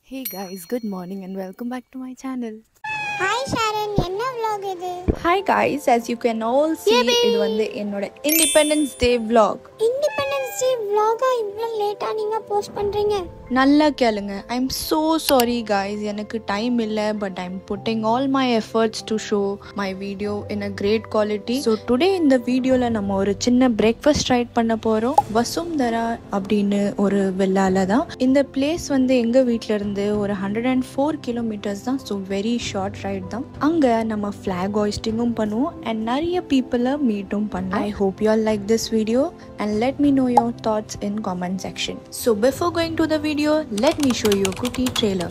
Hey guys, good morning and welcome back to my channel. Hi Sharon என்ன vlog இது hi guys as you can all see இது வந்து என்னோட independence day vlog independence day vlog-ஆ இவ்வளோ லேட்டாக நீங்கள் போஸ்ட் பண்ணுறீங்க நல்லா கேளுங்க I am so sorry guys எனக்கு டைம் இல்லை but I am putting all my efforts to show my video in a great quality so today இந்த வீடியோவில் நம்ம ஒரு சின்ன பிரேக்ஃபாஸ்ட் ரைட் பண்ண போகிறோம் வசுந்தரா அப்படின்னு ஒரு வில்லால தான் இந்த பிளேஸ் வந்து எங்கள் வீட்டில இருந்து ஒரு ஹண்ட்ரட் அண்ட் ஃபோர் கிலோமீட்டர்ஸ் தான் ஸோ வெரி ஷார்ட் ரைட் தான் அங்கே நம்ம ஃப்ளாக் ஹாய்ஸ்டிங்கும் பண்ணுவோம் அண்ட் நிறைய பீப்புளை மீட்டும் பண்ணோம் I hope you all like this video and let me know your thoughts in comment section so before going to the video let me show you குட்டி trailer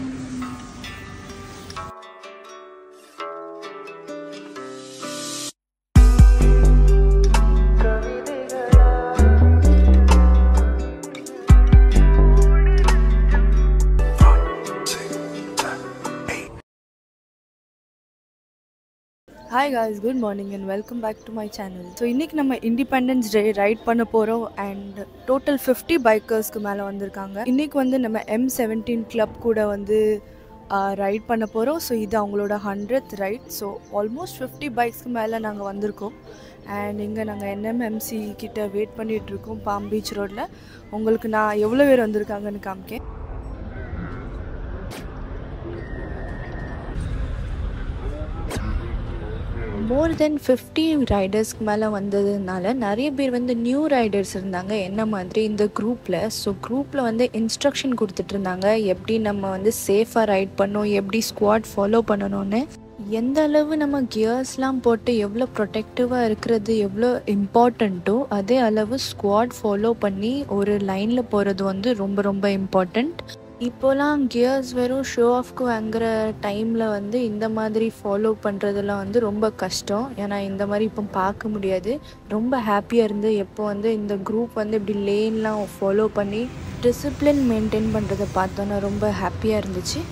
hi guys good morning and welcome back to my channel so இன்றைக்கி நம்ம independence day right பண்ண போகிறோம் and total fifty பைக்கர்ஸ்க்கு மேலே வந்திருக்காங்க இன்றைக்கி வந்து நம்ம எம் செவன்டீன் கிளப் கூட வந்து ரைட் பண்ண போகிறோம் ஸோ இது அவங்களோட hundred ride so almost fifty பைக்ஸ்க்கு மேலே நாங்கள் வந்திருக்கோம் அண்ட் இங்கே நாங்கள் என்எம்எம்சி கிட்ட வெயிட் பண்ணிகிட்டு இருக்கோம் பாம் பீச் ரோட்டில் உங்களுக்கு நான் எவ்வளோ பேர் வந்திருக்காங்கன்னு காமிக்கேன் மோர் தென் ஃபிஃப்டி ரைடர்ஸ்க்கு மேலே வந்ததுனால நிறைய பேர் வந்து நியூ ரைடர்ஸ் இருந்தாங்க என்ன மாதிரி இந்த குரூப்பில் ஸோ குரூப்பில் வந்து இன்ஸ்ட்ரக்ஷன் கொடுத்துட்டு இருந்தாங்க எப்படி நம்ம வந்து சேஃபாக ரைட் பண்ணணும் எப்படி ஸ்குவாட் ஃபாலோ பண்ணணும்னு எந்த அளவு நம்ம கியர்ஸ்லாம் போட்டு எவ்வளோ ப்ரொடெக்டிவாக இருக்கிறது எவ்வளோ இம்பார்ட்டண்ட்டோ அதே அளவு ஸ்குவாட் ஃபாலோ பண்ணி ஒரு லைனில் போகிறது வந்து ரொம்ப ரொம்ப இம்பார்ட்டண்ட் இப்போலாம் கியர்ஸ் வெறும் ஷோ ஆஃப்க்கு வாங்குற டைமில் வந்து இந்த மாதிரி ஃபாலோ பண்ணுறதெல்லாம் வந்து ரொம்ப கஷ்டம் ஏன்னா இந்த மாதிரி இப்போ பார்க்க முடியாது ரொம்ப ஹாப்பியாக இருந்து எப்போ வந்து இந்த குரூப் வந்து இப்படி லேன்லாம் ஃபாலோ பண்ணி டிசிப்ளின் மெயின்டைன் பண்ணுறதை பார்த்தோன்னா ரொம்ப ஹாப்பியாக இருந்துச்சு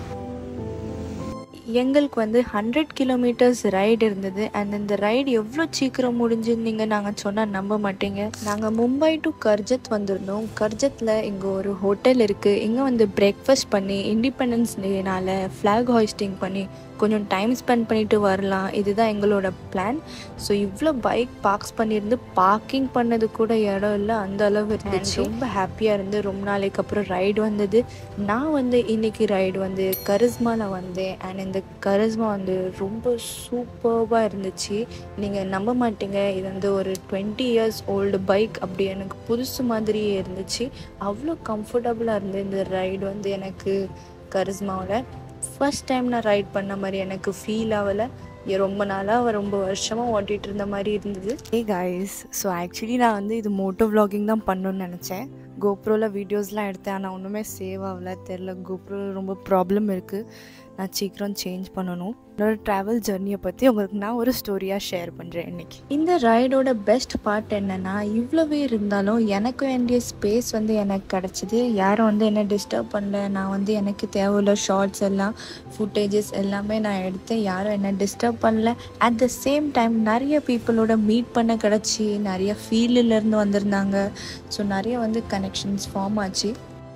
எங்களுக்கு வந்து ஹண்ட்ரட் கிலோமீட்டர்ஸ் ரைடு இருந்தது அண்ட் இந்த ரைடு எவ்வளோ சீக்கிரம் முடிஞ்சிருந்தீங்க நாங்கள் சொன்னால் நம்ப மாட்டீங்க நாங்கள் மும்பை டு கர்ஜத் வந்திருந்தோம் கர்ஜத்தில் இங்கே ஒரு ஹோட்டல் இருக்குது இங்கே வந்து பிரேக்ஃபாஸ்ட் பண்ணி இண்டிபெண்டன்ஸ் டேனால் ஃப்ளாக் ஹாய்ஸ்டிங் பண்ணி கொஞ்சம் டைம் ஸ்பெண்ட் பண்ணிட்டு வரலாம் இதுதான் எங்களோட பிளான் ஸோ இவ்வளோ பைக் பார்க்ஸ் பண்ணியிருந்து பார்க்கிங் பண்ணது கூட இடம் இல்லை அந்த அளவு இருந்துச்சு ரொம்ப ஹாப்பியாக இருந்து ரொம்ப நாளைக்கு அப்புறம் ரைடு வந்தது நான் வந்து இன்னைக்கு ரைடு வந்து கரிஸ்மாவில் வந்தேன் அண்ட் இந்த கரிஸ்மா வந்து ரொம்ப சூப்பர்வாக இருந்துச்சு நீங்கள் நம்ப மாட்டீங்க இது வந்து ஒரு டுவெண்ட்டி இயர்ஸ் ஓல்டு பைக் அப்படி எனக்கு புதுசு மாதிரியே இருந்துச்சு அவ்வளோ கம்ஃபர்டபுளாக இருந்து இந்த ரைடு வந்து எனக்கு கரிஸ்மாவில் ஃபர்ஸ்ட் டைம் நான் ரைட் பண்ண மாதிரி எனக்கு ஃபீல் ஆகலை ரொம்ப நாளாக ரொம்ப வருஷமாக ஓட்டிகிட்டு இருந்த மாதிரி இருந்தது ஹே கைஸ் ஸோ ஆக்சுவலி நான் வந்து இது மோட்டோ vlogging தான் பண்ணணும்னு நினச்சேன் கோப்ரோவில் வீடியோஸ்லாம் எடுத்தேன் ஆனால் ஒன்றுமே சேவ் ஆகல தெரில கோப்ரோவில் ரொம்ப ப்ராப்ளம் இருக்குது நான் சீக்கிரம் சேஞ்ச் பண்ணணும் என்னோட ட்ராவல் ஜர்னியை பற்றி உங்களுக்கு நான் ஒரு ஸ்டோரியாக ஷேர் பண்ணுறேன் இன்னைக்கு இந்த ரைடோட பெஸ்ட் பார்ட் என்னன்னா இவ்வளவே இருந்தாலும் எனக்கு வேண்டிய ஸ்பேஸ் வந்து எனக்கு கிடச்சிது யாரும் வந்து என்ன டிஸ்டர்ப் பண்ணல நான் வந்து எனக்கு தேவையுள்ள ஷார்ட்ஸ் எல்லாம் ஃபுட்டேஜஸ் எல்லாமே நான் எடுத்தேன் யாரும் என்ன டிஸ்டர்ப் பண்ணல அட் த சேம் டைம் நிறைய பீப்புளோட மீட் பண்ண கிடச்சி நிறைய ஃபீல்டுலேருந்து வந்திருந்தாங்க ஸோ நிறைய வந்து கனெக்ஷன்ஸ் ஃபார்ம் ஆச்சு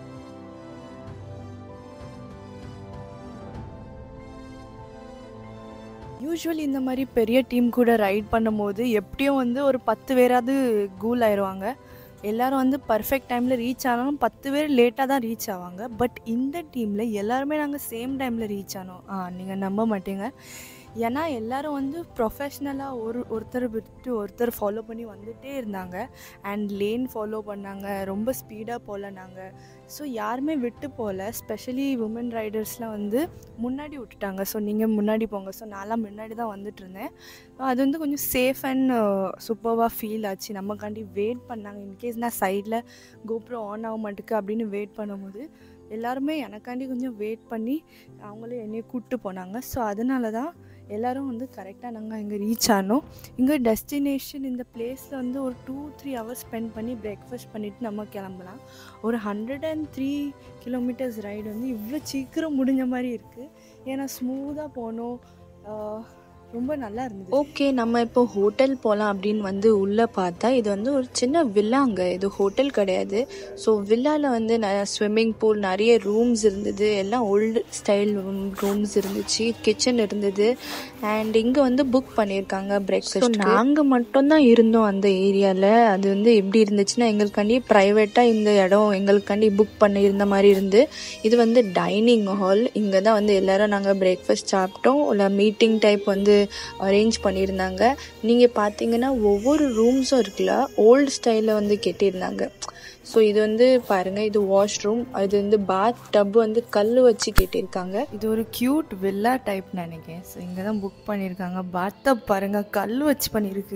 யூஸ்வலி இந்த மாதிரி பெரிய டீம் கூட ரைட் பண்ணும்போது எப்படியும் வந்து ஒரு பத்து பேராவது கூல் ஆயிடுவாங்க எல்லாரும் வந்து பர்ஃபெக்ட் டைமில் ரீச் ஆனாலும் பத்து பேர் லேட்டாக தான் ரீச் ஆவாங்க பட் இந்த டீமில் எல்லாருமே நாங்கள் சேம் டைமில் ரீச் ஆனோம் ஆ நீங்கள் நம்ப மாட்டீங்க ஏன்னா எல்லாரும் வந்து ப்ரொஃபஷ்னலாக ஒரு ஒருத்தர் விட்டு ஒருத்தர் ஃபாலோ பண்ணி வந்துகிட்டே இருந்தாங்க அண்ட் லேன் ஃபாலோ பண்ணாங்க ரொம்ப ஸ்பீடாக போகல நாங்கள் ஸோ யாருமே விட்டு போகல ஸ்பெஷலி உமன் ரைடர்ஸ்லாம் வந்து முன்னாடி விட்டுட்டாங்க ஸோ நீங்கள் முன்னாடி போங்க ஸோ நான்லாம் முன்னாடி தான் வந்துட்டு இருந்தேன் அது வந்து கொஞ்சம் சேஃப் அண்ட் சூப்பராக ஃபீல் ஆச்சு நமக்காண்டி வெயிட் பண்ணாங்க இன்கேஸ் நான் சைடில் கோப்ரோ ஆன் ஆக மாட்டேக்கு அப்படின்னு வெயிட் பண்ணும்போது எல்லாருமே எனக்காண்டி கொஞ்சம் வெயிட் பண்ணி அவங்களே என்னையை கூப்பிட்டு போனாங்க ஸோ அதனால தான் எல்லோரும் வந்து கரெக்டாக நாங்கள் இங்கே ரீச் ஆனோம் இங்கே டெஸ்டினேஷன் இந்த பிளேஸில் வந்து ஒரு டூ த்ரீ ஹவர்ஸ் ஸ்பெண்ட் பண்ணி பிரேக்ஃபாஸ்ட் பண்ணிவிட்டு நம்ம கிளம்பலாம் ஒரு hundred and three kilometres ride வந்து இவ்வளோ சீக்கிரம் முடிஞ்ச மாதிரி இருக்குது ஏன்னா ஸ்மூத்தாக போனோம் ரொம்ப நல்லா இருந்தது ஓகே நம்ம இப்போ ஹோட்டல் போகலாம் அப்படின்னு வந்து உள்ளே பார்த்தா இது வந்து ஒரு சின்ன வில்லாங்க இது ஹோட்டல் கிடையாது ஸோ வில்லாவில் வந்து ஸ்விம்மிங் பூல் நிறைய ரூம்ஸ் இருந்தது எல்லாம் ஓல்டு ஸ்டைல் ரூம்ஸ் இருந்துச்சு கிச்சன் இருந்தது அண்ட் இங்கே வந்து புக் பண்ணியிருக்காங்க பிரேக்ஃபாஸ்ட் நாங்கள் மட்டும்தான் இருந்தோம் அந்த ஏரியாவில் அது வந்து எப்படி இருந்துச்சுன்னா எங்களுக்காண்டி ப்ரைவேட்டாக இந்த இடம் எங்களுக்காண்டி புக் பண்ணியிருந்த மாதிரி இருந்து இது வந்து டைனிங் ஹால் இங்கே தான் வந்து எல்லாரும் நாங்கள் பிரேக்ஃபாஸ்ட் சாப்பிட்டோம் இல்லை மீட்டிங் டைப் வந்து அரேஞ்ச் பண்ணியிருந்தாங்க நீங்கள் பார்த்தீங்கன்னா ஒவ்வொரு ரூம்ஸும் இருக்குல்ல ஓல்டு ஸ்டைலில் வந்து கட்டியிருந்தாங்க ஸோ இது வந்து பாருங்கள் இது வாஷ்ரூம் அது வந்து பாத் டப் வந்து கல் வச்சு கட்டியிருக்காங்க இது ஒரு கியூட் வில்லா டைப் நினைக்கிறேன் ஸோ இங்கே தான் புக் பண்ணியிருக்காங்க பாத்தப் பாருங்க கல் வச்சு பண்ணியிருக்கு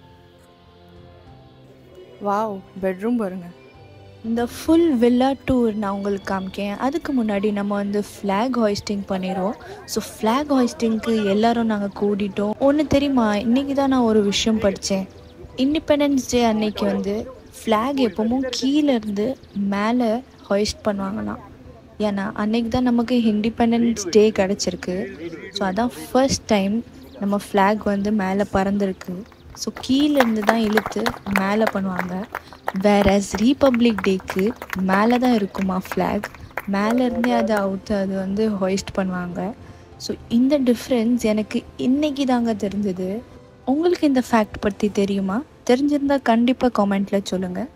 வாவ் பெட்ரூம் பாருங்க இந்த ஃபுல் வில்லா டூர் நான் உங்களுக்கு காமிக்கேன் அதுக்கு முன்னாடி நம்ம வந்து ஃப்ளாக் ஹாய்ஸ்டிங் பண்ணிடுவோம் ஸோ ஃப்ளாக் ஹாய்ஸ்டிங்க்கு எல்லாரும் நாங்கள் கூட்டிட்டோம் ஒன்று தெரியுமா இன்றைக்கி தான் நான் ஒரு விஷயம் படித்தேன் இண்டிபெண்டன்ஸ் டே அன்னைக்கு வந்து ஃப்ளாக் எப்பவும் கீழே இருந்து மேலே ஹாய்ஸ்ட் பண்ணுவாங்களாம் ஏன்னா அன்னைக்கு தான் நமக்கு இண்டிபெண்டன்ஸ் டே கிடச்சிருக்கு ஸோ அதான் ஃபர்ஸ்ட் டைம் நம்ம ஃப்ளாக் வந்து மேலே பறந்துருக்கு ஸோ கீழேருந்து தான் இழுத்து மேலே பண்ணுவாங்க வேறஸ் ரீபப்ளிக் டேக்கு மேலே தான் இருக்குமா ஃப்ளாக் மேலேருந்தே அதை அவுத்து அது வந்து ஹொய்ஸ்ட் பண்ணுவாங்க ஸோ இந்த டிஃப்ரென்ஸ் எனக்கு இன்னைக்கு தாங்க தெரிஞ்சது உங்களுக்கு இந்த ஃபேக்ட் பற்றி தெரியுமா தெரிஞ்சிருந்தா கண்டிப்பாக காமெண்ட்டில் சொல்லுங்கள்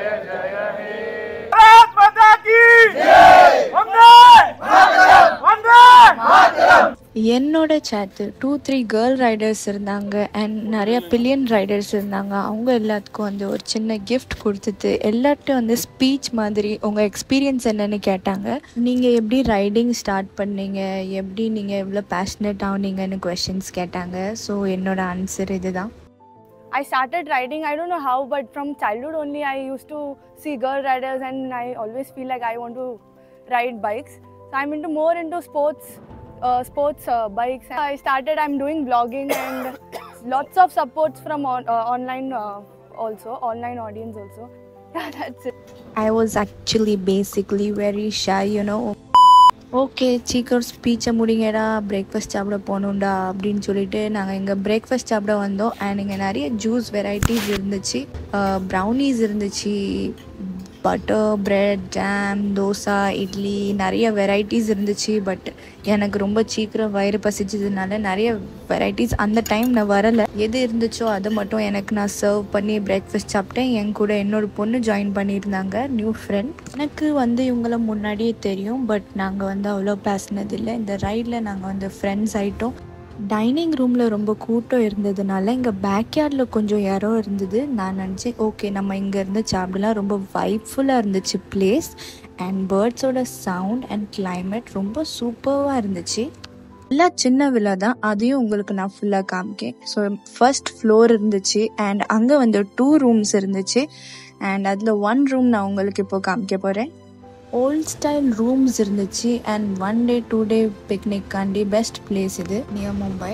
என்னோட சேட்டு டூ த்ரீ கேர்ள் ரைடர்ஸ் இருந்தாங்க அண்ட் நிறைய பில்லியன் ரைடர்ஸ் இருந்தாங்க அவங்க எல்லாத்துக்கும் வந்து ஒரு சின்ன கிஃப்ட் கொடுத்துட்டு எல்லார்ட்டும் வந்து ஸ்பீச் மாதிரி உங்கள் எக்ஸ்பீரியன்ஸ் என்னன்னு கேட்டாங்க நீங்கள் எப்படி ரைடிங் ஸ்டார்ட் பண்ணீங்க எப்படி நீங்கள் எவ்வளோ பேஷனட் ஆனீங்கன்னு கொஷின்ஸ் கேட்டாங்க ஸோ என்னோட ஆன்சர் இதுதான் I started riding, I don't know how, but from childhood only, I used to see girl riders, and I always feel like I want to ride bikes. So I'm into more into sports, uh, sports uh, bikes. I started. I'm doing vlogging and lots of supports from on, uh, online uh, also, online audience also. Yeah, that's it. I was actually basically very shy, you know. Okay சீக்கிரம் ஸ்பீச்சை முடிங்கடா breakfast சாப்பிட போகணுண்டா அப்படின்னு சொல்லிட்டு நாங்கள் இங்கே breakfast சாப்பிட வந்தோம் and இங்கே நிறைய ஜூஸ் வெரைட்டிஸ் இருந்துச்சு ப்ரௌனீஸ் இருந்துச்சு butter bread jam dosai idli நிறைய வெரைட்டிஸ் இருந்துச்சு பட் எனக்கு ரொம்ப சீக்கிரம் வயிறு பசிச்சதுனால நிறைய வெரைட்டிஸ் அந்த டைம் நான் வரலை எது இருந்துச்சோ அதை மட்டும் எனக்கு நான் சர்வ் பண்ணி பிரேக்ஃபாஸ்ட் சாப்பிட்டேன் என் கூட என்னோட பொண்ணு ஜாயின் பண்ணியிருந்தாங்க நியூ ஃப்ரெண்ட் எனக்கு வந்து இவங்கள முன்னாடியே தெரியும் பட் நாங்கள் வந்து அவ்வளோ பேசினதில்லை இந்த ரைடில் நாங்கள் வந்து ஃப்ரெண்ட்ஸ் ஆகிட்டோம் டைனிங் ரூமில் ரொம்ப கூட்டம் இருந்ததுனால இங்கே பேக்யார்டில் கொஞ்சம் இடம் இருந்தது நான் நினச்சேன் ஓகே நம்ம இங்கே இருந்து சாப்பிடலாம் ரொம்ப வைப்ஃபுல்லாக இருந்துச்சு பிளேஸ் அண்ட் பேர்ட்ஸோட சவுண்ட் அண்ட் climate ரொம்ப சூப்பராக இருந்துச்சு எல்லாம் சின்ன விழா தான் அதையும் உங்களுக்கு நான் ஃபுல்லாக காமிக்கேன் ஸோ ஃபர்ஸ்ட் ஃப்ளோர் இருந்துச்சு அண்ட் அங்கே வந்து டூ ரூம்ஸ் இருந்துச்சு அண்ட் அதில் ஒன் ரூம் நான் உங்களுக்கு இப்போ காமிக்க போகிறேன் ஓல்ட் ஸ்டைல் ரூம்ஸ் இருந்துச்சு and one day two day பிக்னிக்காண்டி பெஸ்ட் பிளேஸ் இது near Mumbai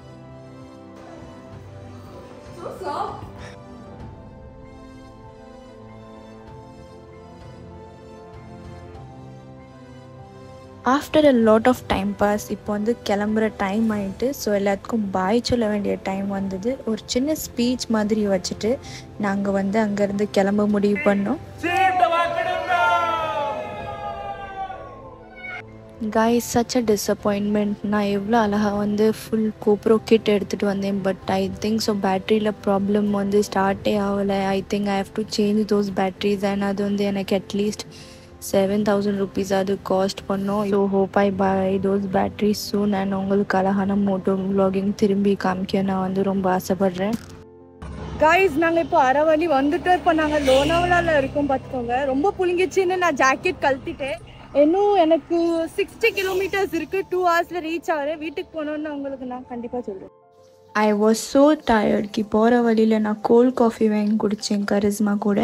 after a lot of time pass இப்போ வந்து கிளம்புற டைம் ஆயிட்டு ஸோ எல்லாத்துக்கும் பாய் சொல்ல வேண்டிய டைம் வந்தது ஒரு சின்ன ஸ்பீச் மாதிரி வச்சுட்டு நாங்கள் வந்து அங்கேருந்து கிளம்ப முடிவு பண்ணோம் காய் சச் அ டிசப்பாயின்மெண்ட் நான் எவ்வளோ அழகாக வந்து ஃபுல் கோப்ரோ கிட் எடுத்துகிட்டு வந்தேன் பட் ஐ திங்க் ஸோ பேட்டரியில் ப்ராப்ளம் வந்து ஸ்டார்ட்டே ஆகலை I think I have to change those batteries and அது வந்து எனக்கு அட்லீஸ்ட் செவன் தௌசண்ட் ருபீஸ் அது காஸ்ட் பண்ணோம் so hope I buy those batteries soon and உங்களுக்கு அழகான மோட்டோ vlogging திரும்பி காமிக்க நான் வந்து ரொம்ப ஆசைப்பட்றேன் கைஸ் நாங்கள் இப்போ அரவழி வந்துட்டோம் இப்போ நாங்கள் லோனாவலாவில் இருக்கோம் பார்த்துக்கோங்க ரொம்ப புழுங்கிச்சுன்னு நான் ஜாக்கெட் கழட்டிட்டேன் இன்னும் எனக்கு சிக்ஸ்டி கிலோமீட்டர்ஸ் இருக்குது டூ ஹவர்ஸில் ரீச் ஆகிறேன் வீட்டுக்கு போகணுன்னு உங்களுக்கு நான் கண்டிப்பாக சொல்கிறேன் ஐ வாஸ் ஸோ டயர்ட்கி போகிற வழியில் நான் கோல்ட் காஃபி வாங்கி குடித்தேன் கரிஸ்மா கூட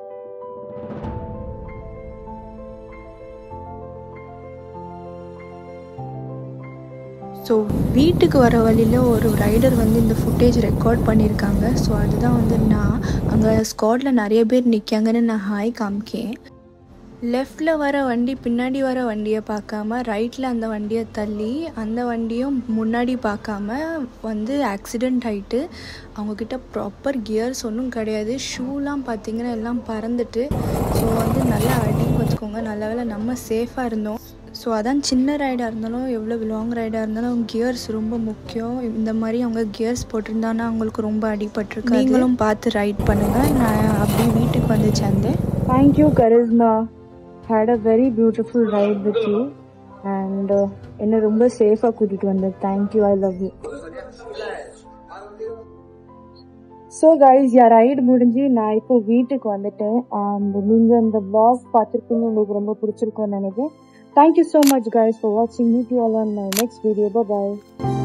ஸோ வீட்டுக்கு வர வழியில் ஒரு ரைடர் வந்து இந்த ஃபுட்டேஜ் ரெக்கார்ட் பண்ணியிருக்காங்க ஸோ அதுதான் வந்து நான் அங்கே ஸ்காட்டில் நிறைய பேர் நிற்காங்கன்னு நான் ஹாய் காமிக்கேன் லெஃப்டில் வர வண்டி பின்னாடி வர வண்டியை பார்க்காம ரைட்டில் அந்த வண்டியை தள்ளி அந்த வண்டியும் முன்னாடி பார்க்காம வந்து ஆக்சிடெண்ட் ஆகிட்டு அவங்கக்கிட்ட ப்ராப்பர் கியர்ஸ் ஒன்றும் கிடையாது ஷூலாம் பார்த்தீங்கன்னா எல்லாம் பறந்துட்டு ஸோ வந்து நல்லா அடி பார்த்துக்கோங்க நல்ல வேளை நம்ம சேஃபாக இருந்தோம் ஸோ அதான் சின்ன ரைடாக இருந்தாலும் எவ்வளோ லாங் ரைடாக இருந்தாலும் கியர்ஸ் ரொம்ப முக்கியம் இந்த மாதிரி அவங்க கியர்ஸ் போட்டிருந்தாங்கன்னா அவங்களுக்கு ரொம்ப அடிபட்டிருக்கு நீங்களும் பார்த்து ரைட் பண்ணுங்கள் நான் அப்படியே வீட்டுக்கு வந்து சேர்ந்தேன் Thank you, Charisma. Had a very beautiful ride with you. And uh, என்னை ரொம்ப சேஃபாக கூட்டிகிட்டு வந்தேன் thank you I love you so guys yeah ride முடிஞ்சு நான் இப்போ வீட்டுக்கு வந்துட்டேன் அண்ட் நீங்கள் இந்த vlog பார்த்துருப்பீங்க உங்களுக்கு ரொம்ப பிடிச்சிருக்கும்னு நினைக்கிறேன் thank you so much guys for வாட்சிங் meet you all on my next video bye